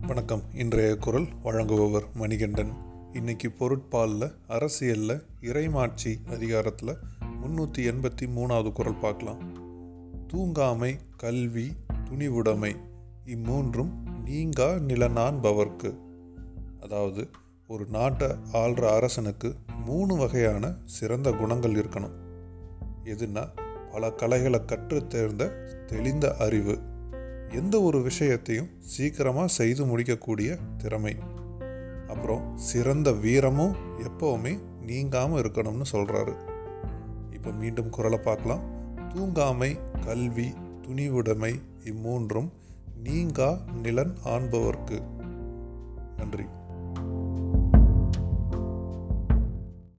வணக்கம் இன்றைய குரல் வழங்குபவர் மணிகண்டன் இன்னைக்கு பொருட்பாலில் அரசியலில் இறைமாட்சி அதிகாரத்தில் முந்நூற்றி எண்பத்தி மூணாவது குரல் பார்க்கலாம் தூங்காமை கல்வி துணிவுடைமை இம்மூன்றும் நீங்கா நிலநான்பவர்க்கு அதாவது ஒரு நாட்டை ஆள்ற அரசனுக்கு மூணு வகையான சிறந்த குணங்கள் இருக்கணும் எதுனா பல கலைகளை கற்றுத் தேர்ந்த தெளிந்த அறிவு எந்த ஒரு விஷயத்தையும் சீக்கிரமாக செய்து முடிக்கக்கூடிய திறமை அப்புறம் சிறந்த வீரமும் எப்போவுமே நீங்காமல் இருக்கணும்னு சொல்கிறாரு இப்போ மீண்டும் குரலை பார்க்கலாம் தூங்காமை கல்வி துணிவுடைமை இம்மூன்றும் நீங்கா நிலன் ஆண்பவர்க்கு நன்றி